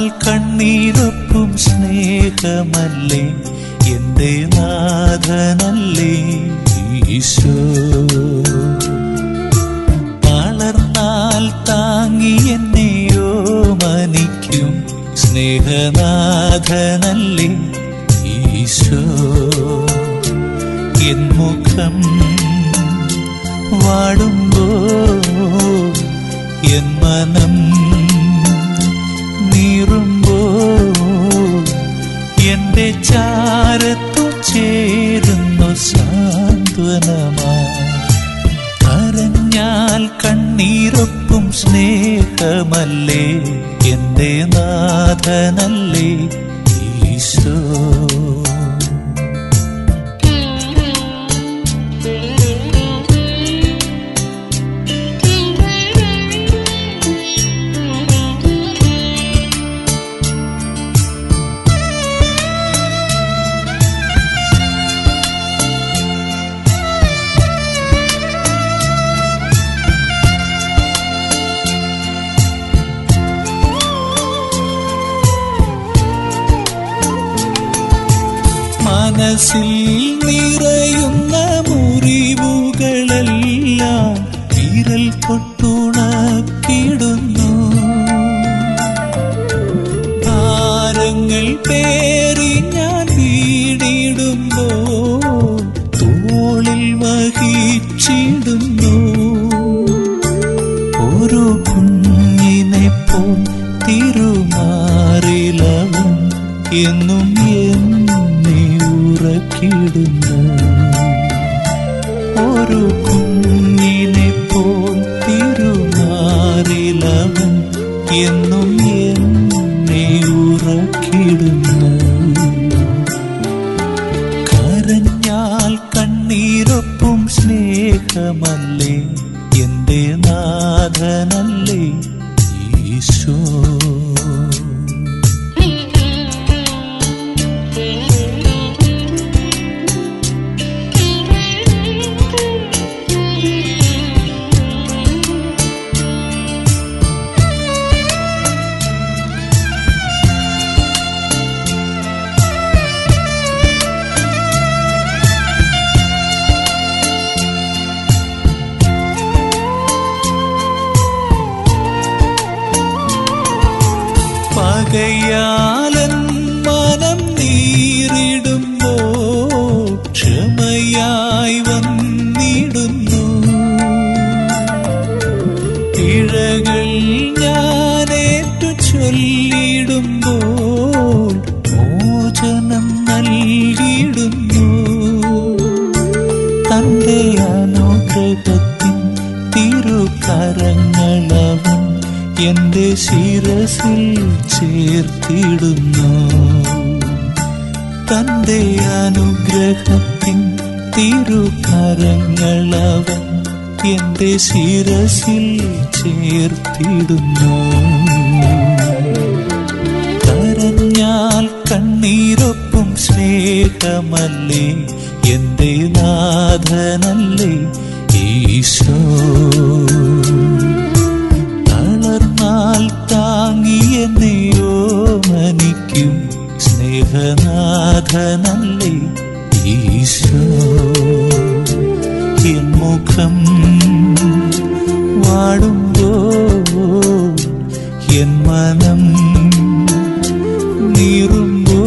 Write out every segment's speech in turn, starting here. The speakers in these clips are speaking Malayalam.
കണ്ണീരൊപ്പും സ്നേഹമല്ലേ എന്റെ നാഥനല്ലേ ഈശോ വളർന്നാൽ താങ്ങി എന്നെയോ മനിക്കും സ്നേഹനാഥനല്ലേ ഈശോ എൻ മുഖം വാടുമ്പോ എൻ മനം നീറുമ്പോ എന്റെ ചാരത്തു ചേരുന്നു സാന്ത്വനമായി കരഞ്ഞാൽ കണ്ണീരൊപ്പും സ്നേഹമല്ലേ എന്റെ നാഥനല്ലേ ഈശോ മനസ്സിൽ നിറയുന്ന മുറിവുകളെല്ലാം വിരൽ തൊട്ടുണക്കിടുന്നു ഭാരങ്ങൾ പേറി ഞാൻ വീടിടുമ്പോ തോളിൽ വഹിച്ചിടുന്നു ഒരു കുഞ്ഞിനെ പോൽ തിരുമാറിലവും എന്നും എന്നെ ഉറക്കിടുന്നു ഒരു കുഞ്ഞിനെ പോൽ തിരുമാറിലവും എന്നും എന്നെ ഉറക്കിടുന്നു കരഞ്ഞാൽ കണ്ണീരൊപ്പും സ്നേഹമല്ലേ എന്റെ നാഥനല്ലേ ഈശോ പകയാലൻ മനം നീറിടുമ്പോ ക്ഷമയായി വന്നിടുന്നു പിഴകൾ ഞാനേറ്റു ചൊല്ലിടുമ്പോൾ മോചനം നൽകിയിടുന്നു തന്റെ അനുഗ്രഹത്തിൻ തിരുകരങ്ങളവൻ എന്റെ ശിരസിൽ ചേർത്തിടുന്നു തന്റെ അനുഗ്രഹത്തിൻ തിരുകരങ്ങളവൻ എന്റെ ശിരസിൽ ചേർത്തിടുന്നു കരഞ്ഞാൽ കണ്ണീരൊപ്പും സ്നേഹമല്ലേ എന്റെ നാഥനല്ലേ ഈശോ തളർന്നാൽ താങ്ങി എന്നെയോ മനിക്കും സ്നേഹനാഥനല്ലേ ഈശോ എൻ മുഖം വാടുമ്പോ എൻ മനം നീറുമ്പോ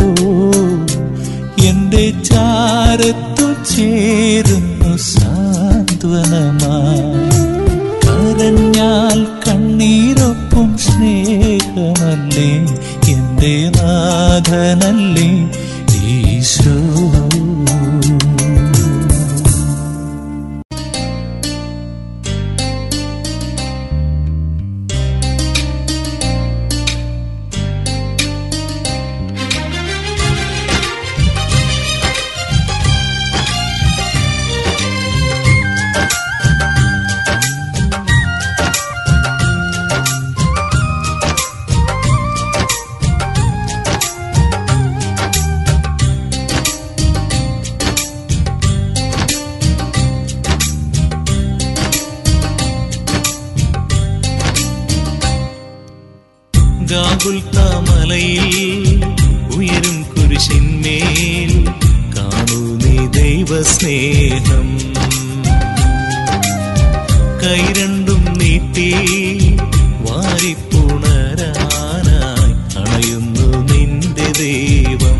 എന്റെ ചാരത്തു ചേരുന്നു സാന്ത്വനമായി കരഞ്ഞാൽ കണ്ണീരൊപ്പും സ്നേഹമല്ലേ എന്റെ നാഥനല്ലേ ഈശോ ഗാഗുൽത്താമലയിൽ ഉയരും കുരിശിന്മേൽ കാണൂ നീ ദൈവസ്നേഹം കൈ രണ്ടും നീട്ടി വാരിപ്പുണരാനായി അണയുന്നു നിന്റെ ദൈവം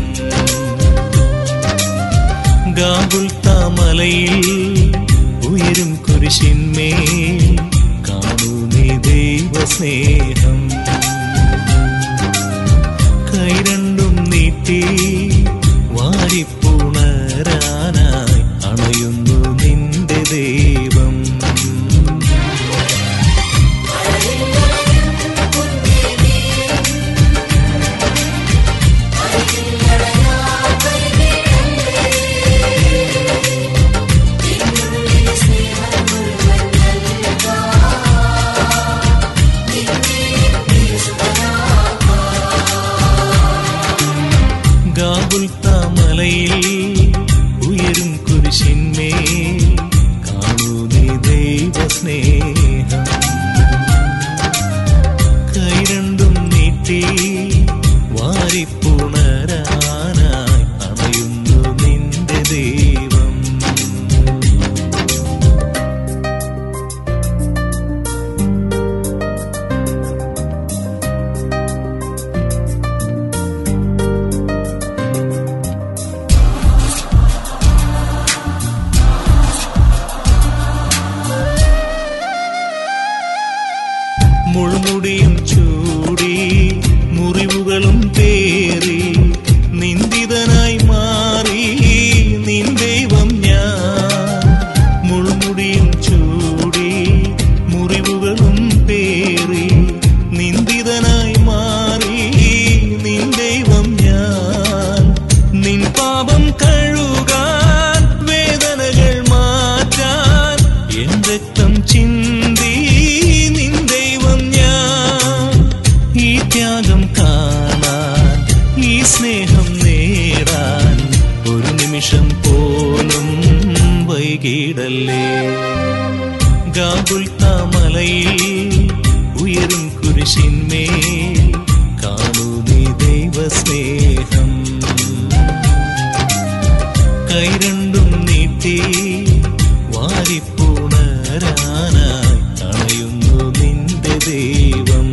ഗാഗുൽത്താമലയിൽ ഉയരും കുരിശിന്മേൽ കാണൂ നീ ദൈവസ്നേഹം കൈ രണ്ടും നീട്ടി വാരിപ്പുണരാനായി അണയുന്നു നിന്റെ ദൈവം ഗാഗുൽത്താമലയിൽ ഉയരും കുരിശിന്മേൽ കാണൂ നീ ദൈവസ്നേഹം കൈ രണ്ടും നീട്ടി വാരിപ്പുണരാനായി അണയുന്നു നിന്റെ ദൈവം മുൾമുടിയും ചൂടി മുറിവുകളും പേറി നിന്ദിതനായി മാറി നിൻ ദൈവം ഞാൻ മുൾമുടിയും ചൂടി മുറിവുകളും പേറി നിന്ദിതനായി മാറി നിൻ ദൈവം ഞാൻ നിൻ പാപം കഴുകാൻ വേദനകൾ മാറ്റാൻ എൻ രക്തം ചിന്തി നിൻ ദൈവം ഞാൻ ഈ ത്യാഗം കാണാൻ ഈ സ്നേഹം നേടാൻ ഒരു നിമിഷം പോലും വൈകിടല്ലേ ഗാഗുൽത്താമലയിൽ ഉയരും കുരിശിന്മേൽ കാണൂ നീ ദൈവസ്നേഹം കൈ രണ്ടും നീട്ടി വാരിപ്പുണരാനായി അണയുന്നു നിന്റെ ദൈവം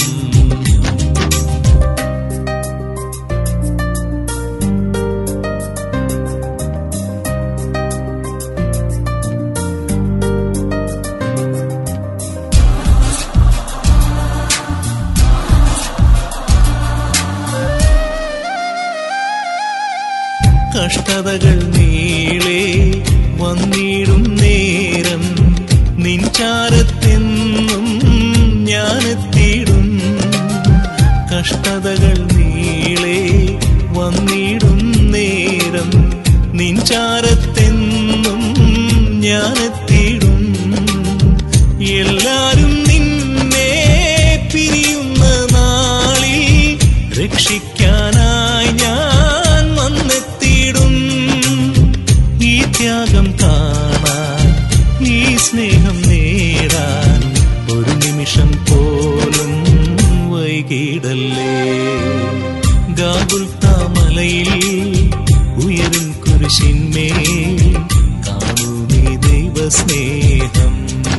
കഷ്ടതകൾ നീളെ വന്നിടും നേരം നിൻചാരത്തെന്നും ഞാനെത്തിയിടും കഷ്ടതകൾ നീളെ വന്നിടും നേരം നിൻചാരത്തെന്നും ഞാനെത്തിയിടും എല്ലാരും നിന്നെ പിരിയുന്ന നാളിൽ രക്ഷിക്കാനായി ഞാൻ വന്നെത്തിയിടും ഈ ത്യാഗം കാണാൻ ഈ സ്നേഹം നേടാൻ ഒരു നിമിഷം പോലും വൈകിടല്ലേ ഗാഗുൽത്താമലയിൽ ഉയരും കുരിശിന്മേൽ കാണൂ നീ ദൈവസ്നേഹം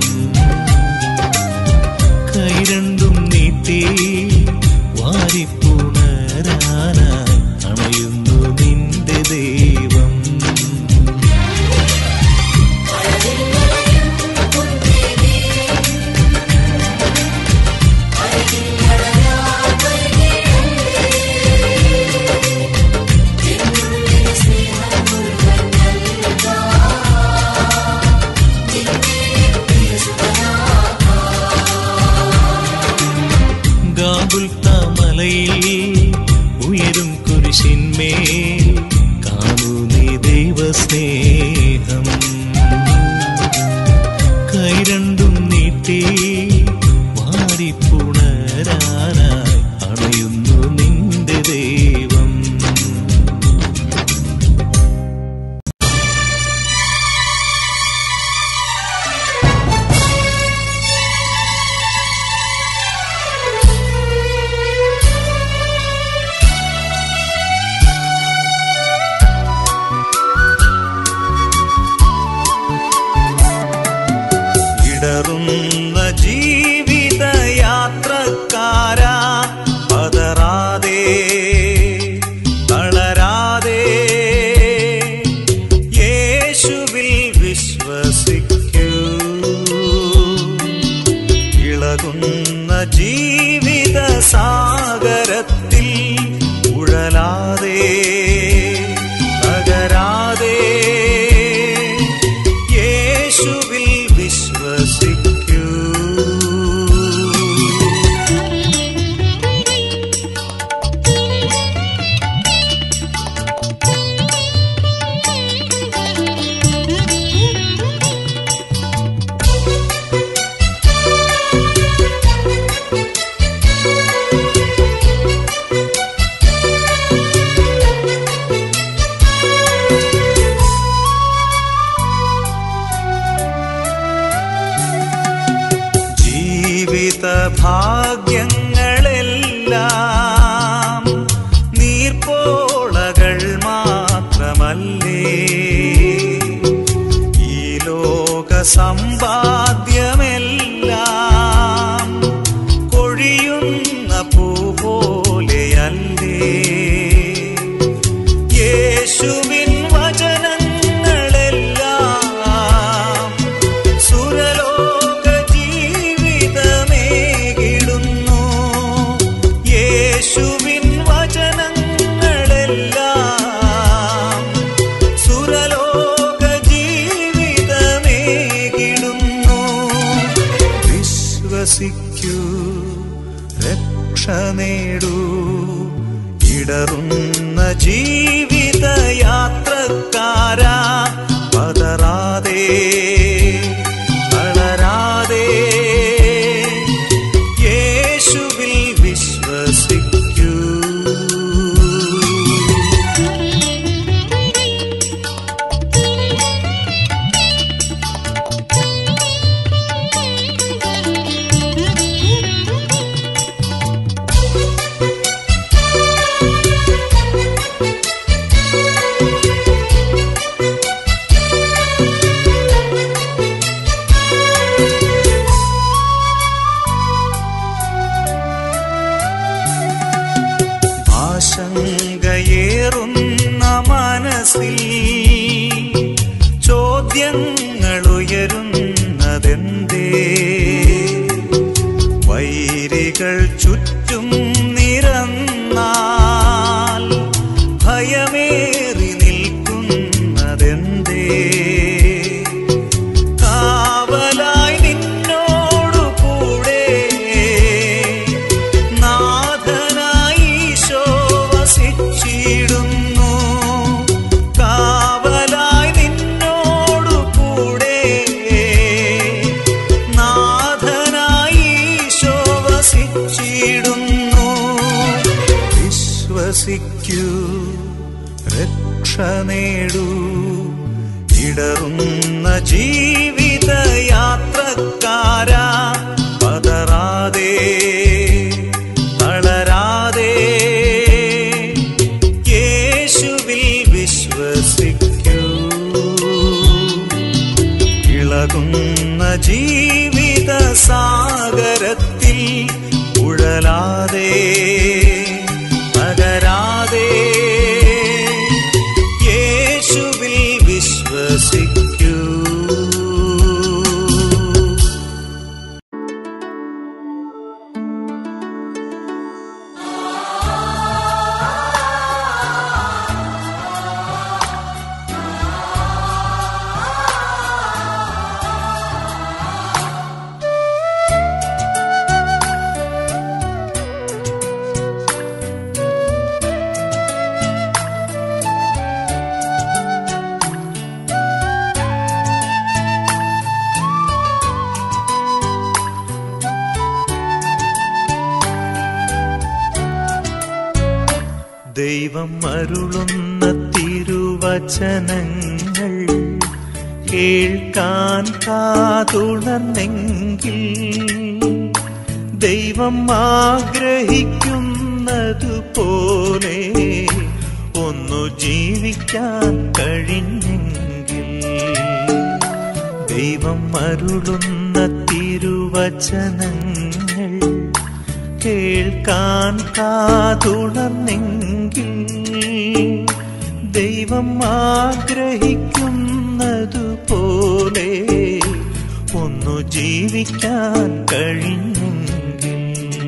കൈ രണ്ടും നീട്ടി വാരിപ്പുണരാനായി അണയുന്നു നിന്റെ ദൈവം ഗാഗുൽത്താമലയിൽ ഉയരും കുരിശിന്മേൽ കാണൂ നീ ദൈവസ്നേഹം കൈ രണ്ടും നീട്ടി വാരിപ്പുണരാനായി അണയുന്നു നിന്റെ ദൈവം Thank പതറാതെ തളരാതെ യേശുവിൽ വിശ്വസിക്കൂ ഇളകുന്ന ജീവിത സാഗരത്തിൽ ഉഴലാതെ തകരാതെ യേശുവിൽ വിശ്വസിക്കൂ ജീവിത ഭാഗ്യങ്ങളെല്ലാം നീർപ്പോളകൾ മാത്രമല്ലേ ഈ ലോക സമ്പാദ്യമെല്ലാം കൊഴിയുന്ന പൂ പോലെയല്ലേ യേശുവിൻ വചനങ്ങളെല്ലാം സുരലോക ജീവിതമേകിടുന്നു യേശുവിൻ വചനങ്ങളെല്ലാം സുരലോക ജീവിതമേകിടുന്നു വിശ്വസിക്കൂ രക്ഷ നേടൂ ഇടറുന്ന ജീവിത യാത്രക്കാരാ പതറാതെ തളരാതെ യേശുവിൽ വിശ്വസിക്കൂ ആശങ്കയേറുന്ന മനസ്സിൽ ചോദ്യങ്ങൾ ഉയരുന്നതെന്തേ വൈരികൾ ചുറ്റും നിരന്നാൽ ഭയമേറി നിൽക്കുന്നതെന്തേ കാവലായി നിന്നോടു കൂടെ നാഥനായി ഈശോ വസിച്ചിടുന്നു കാവലായി നിന്നോടു കൂടെ നാഥനായി ഈശോ വസിച്ചിടുന്നു വിശ്വസിക്കൂ രക്ഷ നേടൂ ഇടറുന്ന ജീവിത യാത്രക്കാരാ പതറാതെ തളരാതെ യേശുവിൽ വിശ്വസിക്കൂ ഇളകുന്ന ജീവിത സാഗരത്തിൽ ഉഴലാതെ തകരാതെ യേശുവിൽ വിശ്വസിക്കൂ ദൈവം അരുളുന്ന തിരുവചനങ്ങൾ കേൾക്കാൻ കാതുണർന്നെങ്കിൽ ദൈവം ആഗ്രഹിക്കുന്നതുപോലെ ഒന്നു ജീവിക്കാൻ കഴിഞ്ഞെങ്കിൽ ദൈവം അരുളുന്ന തിരുവചനങ്ങൾ കേൾക്കാൻ കാതുണർന്നെങ്കിൽ ദൈവം ആഗ്രഹിക്കുന്നതുപോലെ ഒന്നു ജീവിക്കാൻ കഴിഞ്ഞെങ്കിൽ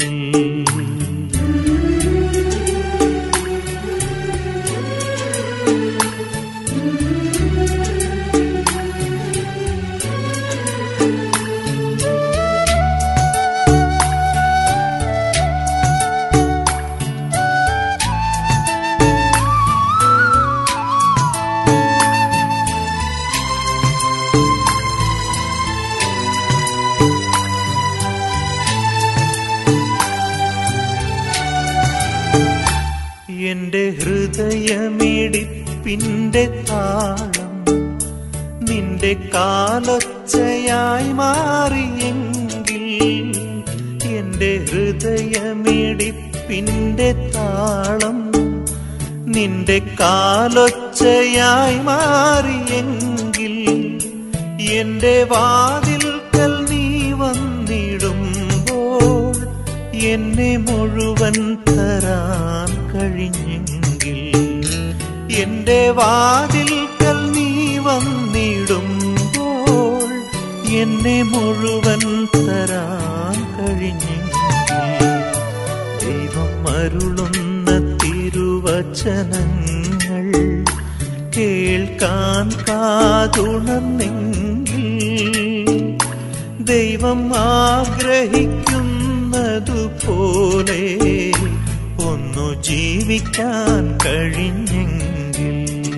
എന്റെ ഹൃദയമിടിപ്പിന്റെ താളം നിന്റെ കാലൊച്ചയായി മാറിയെങ്കിൽ എന്റെ ഹൃദയമിടിപ്പിന്റെ താളം നിന്റെ കാലൊച്ചയായി മാറിയെങ്കിൽ എന്റെ വാതിൽക്കൽ നീ വന്നിടുമ്പോൾ എന്നെ മുഴുവൻ തരാൻ കഴിഞ്ഞെങ്കിൽ എന്റെ വാതിൽക്കൽ നീ വന്നിടുമ്പോൾ എന്നെ മുഴുവൻ തരാൻ കഴിഞ്ഞെങ്കിൽ ദൈവം അരുളുന്ന തിരുവചനങ്ങൾ കേൾക്കാൻ കാതുണർന്നെങ്കിൽ ദൈവം ആഗ്രഹിക്കുന്നതുപോലെ ഒന്നു ജീവിക്കാൻ കഴിഞ്ഞെങ്കിൽ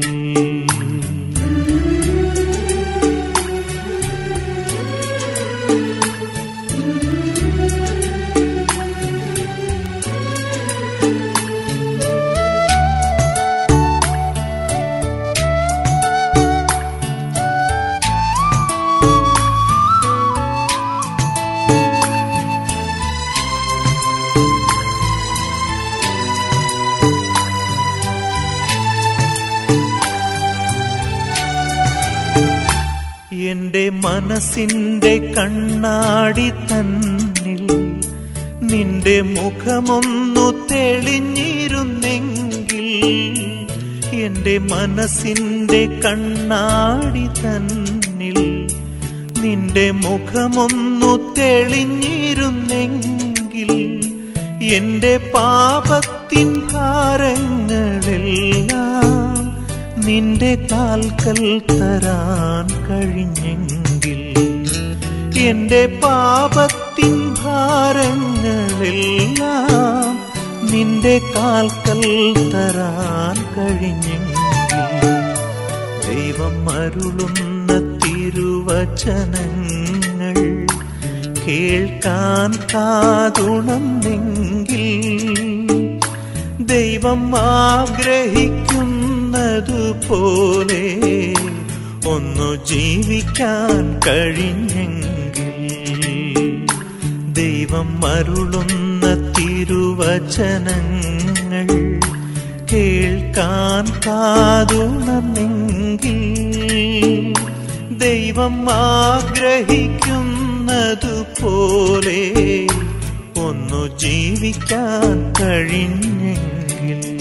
എന്റെ മനസ്സിന്റെ കണ്ണാടി തന്നിൽ നിന്റെ മുഖമൊന്നു തെളിഞ്ഞിരുന്നെങ്കിൽ എന്റെ മനസ്സിന്റെ കണ്ണാടി തന്നിൽ നിന്റെ മുഖമൊന്നു തെളിഞ്ഞിരുന്നെങ്കിൽ എന്റെ പാപത്തിൻ ഭാരങ്ങളെല്ലാം നിന്റെ കാൽക്കൽ തരാൻ കഴിഞ്ഞെങ്കിൽ എന്റെ പാപത്തിൻ ഭാരങ്ങളെല്ലാം നിന്റെ കാൽക്കൽ തരാൻ കഴിഞ്ഞെങ്കിൽ ദൈവം അരുളുന്ന തിരുവചനങ്ങൾ കേൾക്കാൻ കാതുണന്നെങ്കിൽ ദൈവം ആഗ്രഹിക്കുന്നതുപോലെ ഒന്നു ജീവിക്കാൻ കഴിഞ്ഞെങ്കിൽ ദൈവം അരുളുന്ന തിരുവചനങ്ങൾ കേൾക്കാൻ കാതുണർന്നെങ്കിൽ ദൈവം ആഗ്രഹിക്കുന്നതുപോലെ ഒന്നു ജീവിക്കാൻ കഴിഞ്ഞെങ്കിൽ